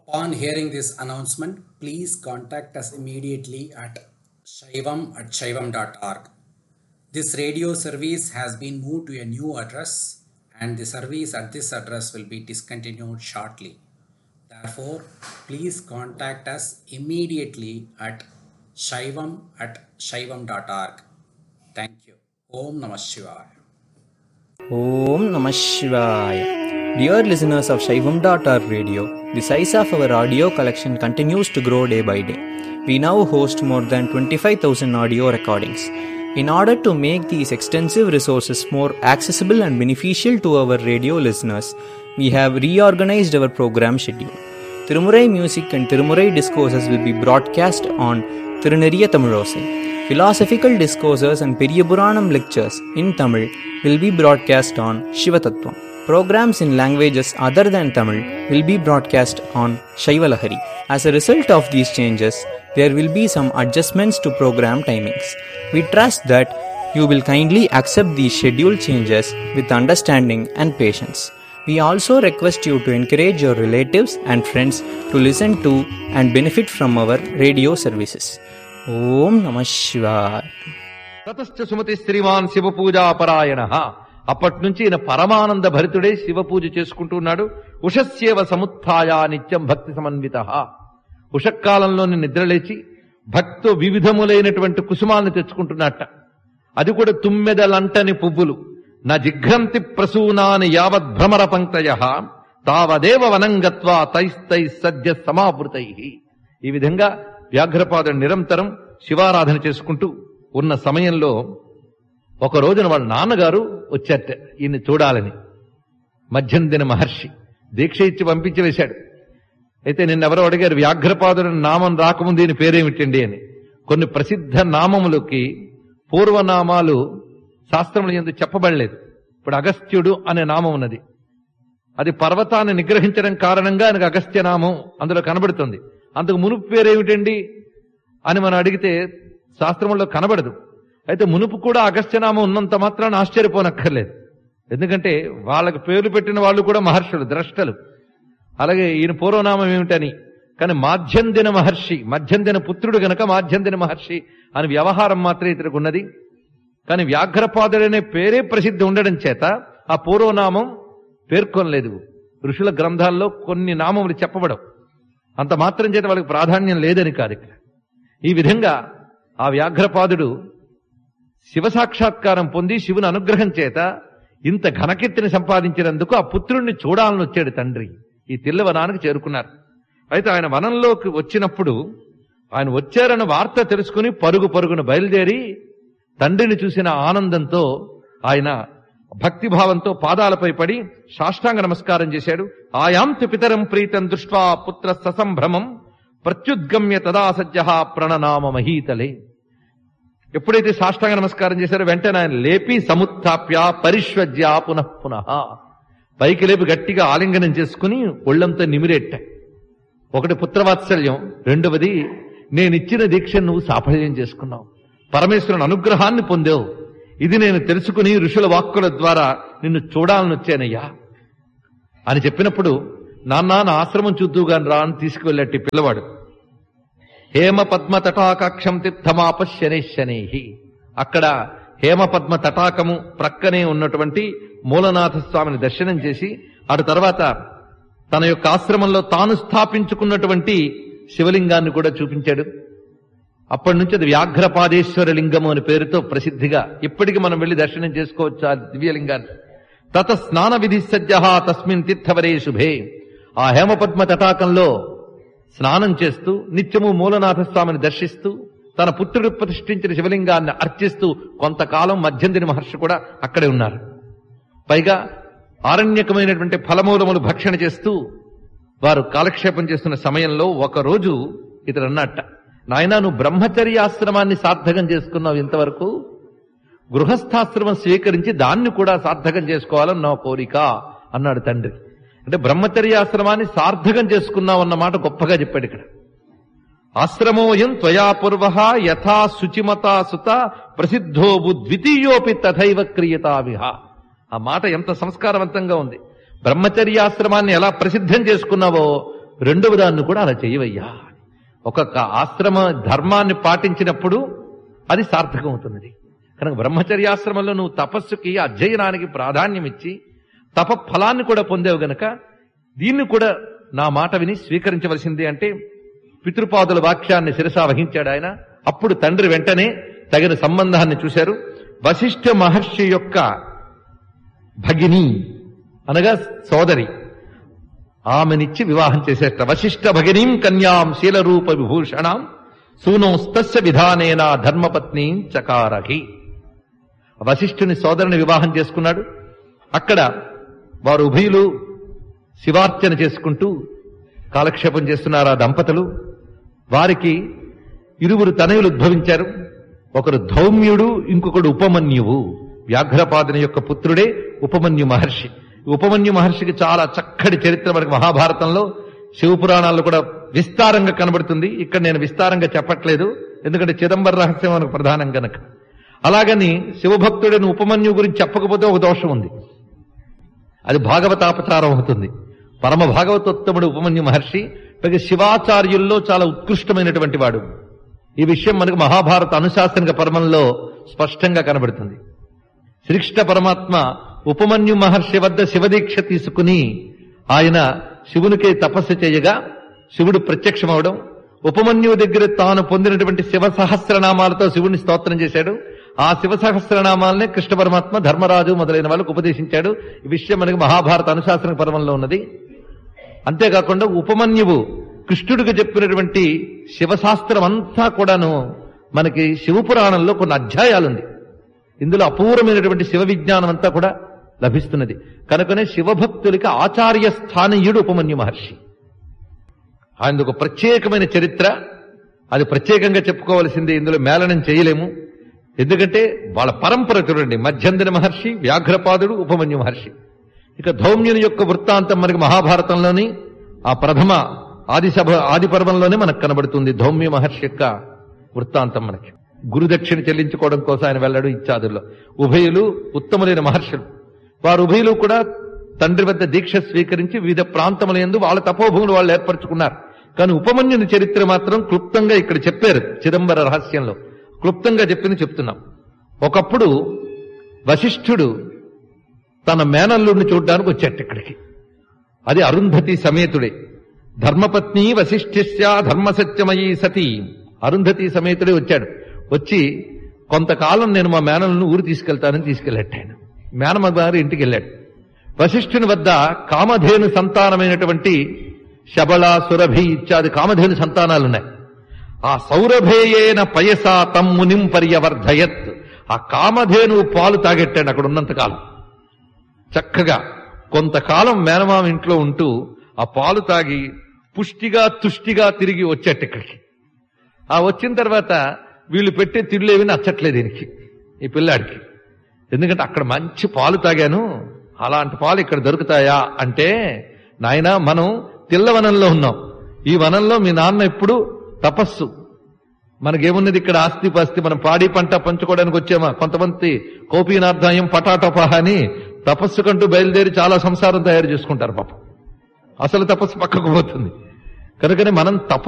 Upon hearing this announcement, please contact us immediately at shaivam at shaivam.org. This radio service has been moved to a new address and the service at this address will be discontinued shortly. Therefore, please contact us immediately at shaivam at shaivam.org. Thank you. Om Namah Shivaya. Om Namah Shivaya. Dear listeners of Shaivam.org radio, the size of our audio collection continues to grow day by day. We now host more than 25,000 audio recordings. In order to make these extensive resources more accessible and beneficial to our radio listeners, we have reorganized our program schedule. Tirumurai music and Tirumurai discourses will be broadcast on Tiruneriya Tamilosai. Philosophical discourses and Periyapuranam lectures in Tamil will be broadcast on Shivatattvam. Programs in languages other than Tamil will be broadcast on Shaivalahari. As a result of these changes, there will be some adjustments to program timings. We trust that you will kindly accept these schedule changes with understanding and patience. We also request you to encourage your relatives and friends to listen to and benefit from our radio services. Om Namah Shivaya. తతశ్చ Sumathi Shriman Shiva పూజాపరాయణ అప్పటి నుంచి ఈయన పరమానంద భరితుడే శివ పూజ చేసుకుంటున్నాడు ఉషస్యేవ సముత్థాయ నిత్యం భక్తి సమన్విత ఉషక్కాలంలోని నిద్రలేచి భక్తో వివిధములైనటువంటి కుసుమాలను తెచ్చుకుంటున్నట్ట అది కూడా తుమ్మెదలంటని పువ్వులు నా జిఘ్రంతి ప్రసూనాని యావత్ భ్రమర పంక్తయ తావదేవ వనంగత్వా తైస్తై సద్య సమావృతై ఈ విధంగా వ్యాఘ్రపాదుడు నిరంతరం శివారాధన చేసుకుంటూ ఉన్న సమయంలో ఒక రోజున వాళ్ళ నాన్నగారు వచ్చారట ఈయన్ని చూడాలని మధ్యందిన మహర్షి దీక్ష ఇచ్చి పంపించి వేశాడు అయితే నిన్నెవరో అడిగారు వ్యాఘ్రపాదుడి నామం రాకముందు దీని పేరేమిటండి అని కొన్ని ప్రసిద్ధ నామములకి పూర్వనామాలు శాస్త్రములు ఎందుకు చెప్పబడలేదు ఇప్పుడు అగస్త్యుడు అనే నామం ఉన్నది అది పర్వతాన్ని నిగ్రహించడం కారణంగా ఆయనకు అగస్త్య నామం అందులో కనబడుతుంది అందుకు మునుపు పేరేమిటండి అని మనం అడిగితే శాస్త్రములో కనబడదు అయితే మునుపు కూడా అగస్త్యనామం ఉన్నంత మాత్రాన్ని ఆశ్చర్యపోనక్కర్లేదు ఎందుకంటే వాళ్ళకి పేర్లు పెట్టిన వాళ్ళు కూడా మహర్షులు ద్రష్టలు అలాగే ఈయన పూర్వనామం ఏమిటని కానీ మాధ్యందిన మహర్షి మధ్యందిన పుత్రుడు గనక మాధ్యందిన మహర్షి అని వ్యవహారం మాత్రం ఇతనికి ఉన్నది కానీ వ్యాఘ్రపాదుడనే పేరే ప్రసిద్ధి ఉండడం చేత ఆ పూర్వనామం పేర్కొనలేదు ఋషుల గ్రంథాల్లో కొన్ని నామములు చెప్పబడవు అంత మాత్రం చేత వాళ్ళకి ప్రాధాన్యం లేదని కాదు ఇక్కడ ఈ విధంగా ఆ వ్యాఘ్రపాదుడు శివ సాక్షాత్కారం పొంది శివుని అనుగ్రహం చేత ఇంత ఘనకీర్తిని సంపాదించినందుకు ఆ పుత్రుణ్ణి చూడాలని వచ్చాడు తండ్రి ఈ తిల్లవనానికి చేరుకున్నారు అయితే ఆయన వనంలోకి వచ్చినప్పుడు ఆయన వచ్చారన్న వార్త తెలుసుకుని పరుగు పరుగున బయలుదేరి తండ్రిని చూసిన ఆనందంతో ఆయన భక్తిభావంతో పాదాలపై పడి సాష్టాంగ నమస్కారం చేశాడు ఆయాంతి పితరం ప్రీతం దృష్ట్వా పుత్ర ససంభ్రమం ప్రత్యుద్గమ్య తదా సజ్జ ప్రణనామ మహీతలే ఎప్పుడైతే సాష్టాంగ నమస్కారం చేశారో వెంటనే ఆయన లేపి సముత్థాప్య పరిష్వజ్య పునః పునః పైకి లేపి గట్టిగా ఆలింగనం చేసుకుని ఒళ్ళంతా నిమిరెట్ట ఒకటి పుత్రవాత్సల్యం రెండవది నేనిచ్చిన దీక్ష నువ్వు సాఫల్యం చేసుకున్నావు పరమేశ్వరుని అనుగ్రహాన్ని పొందావు ఇది నేను తెలుసుకుని ఋషుల వాక్కుల ద్వారా నిన్ను చూడాలని వచ్చానయ్యా అని చెప్పినప్పుడు నాన్న నా ఆశ్రమం చూద్దుగాని రా అని తీసుకువెళ్ళట్టి పిల్లవాడు హేమ పద్మ తటాకాక్షం తిత్తమాప శని శని అక్కడ హేమ పద్మ తటాకము ప్రక్కనే ఉన్నటువంటి మూలనాథ స్వామిని దర్శనం చేసి అటు తర్వాత తన యొక్క ఆశ్రమంలో తాను స్థాపించుకున్నటువంటి శివలింగాన్ని కూడా చూపించాడు అప్పటి నుంచి అది వ్యాఘ్రపాదేశ్వర లింగము అని పేరుతో ప్రసిద్ధిగా ఇప్పటికి మనం వెళ్లి దర్శనం చేసుకోవచ్చు ఆ దివ్యలింగాన్ని తత స్నాన విధి సజ్జ తస్మిన్ తీర్థవరే శుభే ఆ హేమపద్మ తటాకంలో స్నానం చేస్తూ నిత్యము మూలనాథ స్వామిని దర్శిస్తూ తన పుత్రుడు ప్రతిష్ఠించిన శివలింగాన్ని అర్చిస్తూ కొంతకాలం మధ్యందిని మహర్షి కూడా అక్కడే ఉన్నారు పైగా ఆరణ్యకమైనటువంటి ఫలమూలములు భక్షణ చేస్తూ వారు కాలక్షేపం చేస్తున్న సమయంలో ఒక రోజు ఇతడు అన్నట్ట నాయనా నువ్వు బ్రహ్మచర్యాశ్రమాన్ని సార్థకం చేసుకున్నావు ఇంతవరకు గృహస్థాశ్రమం స్వీకరించి దాన్ని కూడా సార్థకం చేసుకోవాలని నా కోరిక అన్నాడు తండ్రి అంటే బ్రహ్మచర్యాశ్రమాన్ని సార్థకం చేసుకున్నావు అన్నమాట గొప్పగా చెప్పాడు ఇక్కడ ఆశ్రమోయం త్వయా పూర్వ యథా శుచిమతా సుత ప్రసిద్ధోబు ద్వితీయోపి తథైవ క్రియతావిహ ఆ మాట ఎంత సంస్కారవంతంగా ఉంది బ్రహ్మచర్యాశ్రమాన్ని ఎలా ప్రసిద్ధం చేసుకున్నావో రెండవ దాన్ని కూడా అలా చేయవయ్యా ఒక్కొక్క ఆశ్రమ ధర్మాన్ని పాటించినప్పుడు అది సార్థకం అవుతున్నది కనుక బ్రహ్మచర్యాశ్రమంలో నువ్వు తపస్సుకి అధ్యయనానికి ప్రాధాన్యం ఇచ్చి తప ఫలాన్ని కూడా పొందేవు గనక దీన్ని కూడా నా మాట విని స్వీకరించవలసింది అంటే పితృపాదుల వాక్యాన్ని శిరసా వహించాడు ఆయన అప్పుడు తండ్రి వెంటనే తగిన సంబంధాన్ని చూశారు వశిష్ఠ మహర్షి యొక్క భగిని అనగా సోదరి ఆమెనిచ్చి వివాహం చేసేట వశిష్ఠ భగినీం కన్యాం శీలరూప విభూషణాం సూనోస్తస్య విధానేన ధర్మపత్ని చకారహి వశిష్ఠుని సోదరుని వివాహం చేసుకున్నాడు అక్కడ వారు ఉభయులు శివార్చన చేసుకుంటూ కాలక్షేపం చేస్తున్నారు ఆ దంపతులు వారికి ఇరువురు తనయులు ఉద్భవించారు ఒకరు ధౌమ్యుడు ఇంకొకడు ఉపమన్యువు వ్యాఘ్రపాదుని యొక్క పుత్రుడే ఉపమన్యు మహర్షి ఉపమన్యు మహర్షికి చాలా చక్కటి చరిత్ర మనకి మహాభారతంలో శివపురాణాల్లో కూడా విస్తారంగా కనబడుతుంది ఇక్కడ నేను విస్తారంగా చెప్పట్లేదు ఎందుకంటే చిదంబర రహస్యం మనకు ప్రధానం గనక అలాగని శివభక్తుడైన ఉపమన్యు గురించి చెప్పకపోతే ఒక దోషం ఉంది అది భాగవతాపచారం అవుతుంది పరమ భాగవతోత్తముడు ఉపమన్యు మహర్షి పైగా శివాచార్యుల్లో చాలా ఉత్కృష్టమైనటువంటి వాడు ఈ విషయం మనకు మహాభారత అనుశాసనిక పరమంలో స్పష్టంగా కనబడుతుంది శ్రీకృష్ణ పరమాత్మ ఉపమన్యు మహర్షి వద్ద శివదీక్ష తీసుకుని ఆయన శివునికే తపస్సు చేయగా శివుడు ప్రత్యక్షమవడం ఉపమన్యువు దగ్గర తాను పొందినటువంటి శివ సహస్రనామాలతో శివుని స్తోత్రం చేశాడు ఆ శివ సహస్రనామాలనే కృష్ణ పరమాత్మ ధర్మరాజు మొదలైన వాళ్ళకు ఉపదేశించాడు ఈ విషయం మనకి మహాభారత అనుశాసన పర్వంలో ఉన్నది అంతేకాకుండా ఉపమన్యువు కృష్ణుడికి చెప్పినటువంటి శివశాస్త్రం అంతా కూడాను మనకి శివపురాణంలో కొన్ని అధ్యాయాలుంది ఇందులో అపూర్వమైనటువంటి శివ విజ్ఞానం అంతా కూడా లభిస్తున్నది కనుకనే శివభక్తులకి ఆచార్య స్థానీయుడు ఉపమన్యు మహర్షి ఆయనది ఒక ప్రత్యేకమైన చరిత్ర అది ప్రత్యేకంగా చెప్పుకోవలసింది ఇందులో మేళనం చేయలేము ఎందుకంటే వాళ్ళ పరంపర చూడండి మధ్యంధన మహర్షి వ్యాఘ్రపాదుడు ఉపమన్యు మహర్షి ఇక ధౌమ్యుని యొక్క వృత్తాంతం మనకి మహాభారతంలోని ఆ ప్రథమ ఆది సభ ఆది పర్వంలోనే మనకు కనబడుతుంది ధౌమ్య మహర్షి యొక్క వృత్తాంతం మనకి గురుదక్షిణ చెల్లించుకోవడం కోసం ఆయన వెళ్ళాడు ఇత్యాదుల్లో ఉభయులు ఉత్తములైన మహర్షులు వారు ఉభయులు కూడా తండ్రి వద్ద దీక్ష స్వీకరించి వివిధ ప్రాంతముల యందు వాళ్ళ తపోభూములు వాళ్ళు ఏర్పరచుకున్నారు కానీ ఉపమన్యుని చరిత్ర మాత్రం క్లుప్తంగా ఇక్కడ చెప్పారు చిదంబర రహస్యంలో క్లుప్తంగా చెప్పింది చెప్తున్నాం ఒకప్పుడు వశిష్ఠుడు తన మేనల్లుడిని చూడడానికి వచ్చాట ఇక్కడికి అది అరుంధతి సమేతుడే ధర్మపత్ని వశిష్ఠ్య ధర్మసత్యమయీ సతీ అరుంధతి సమేతుడే వచ్చాడు వచ్చి కొంతకాలం నేను మా మేనలను ఊరు తీసుకెళ్తానని తీసుకెళ్ళాడు ఆయన మేనమ్మ గారు ఇంటికి వెళ్ళాడు వశిష్ఠుని వద్ద కామధేను సంతానమైనటువంటి శబళ సురభి ఇత్యాది కామధేను సంతానాలున్నాయి ఆ సౌరభేయేన పయసా తమ్మునిం పర్యవర్ధయత్ ఆ కామధేను పాలు తాగెట్టాడు అక్కడ ఉన్నంతకాలం చక్కగా కొంతకాలం మేనమామ ఇంట్లో ఉంటూ ఆ పాలు తాగి పుష్టిగా తుష్టిగా తిరిగి వచ్చేట ఇక్కడికి ఆ వచ్చిన తర్వాత వీళ్ళు పెట్టే తిళ్ళేవి నచ్చట్లేదు దీనికి ఈ పిల్లాడికి ఎందుకంటే అక్కడ మంచి పాలు తాగాను అలాంటి పాలు ఇక్కడ దొరుకుతాయా అంటే నాయనా మనం తిల్లవనంలో ఉన్నాం ఈ వనంలో మీ నాన్న ఎప్పుడు తపస్సు మనకేమున్నది ఇక్కడ ఆస్తి పాస్తి మనం పాడి పంట పంచుకోవడానికి వచ్చామా కొంతమంది కోపీనార్థాయం పటాటపహ అని తపస్సు కంటూ బయలుదేరి చాలా సంసారం తయారు చేసుకుంటారు పాపం అసలు తపస్సు పక్కకు పోతుంది కనుకనే మనం తప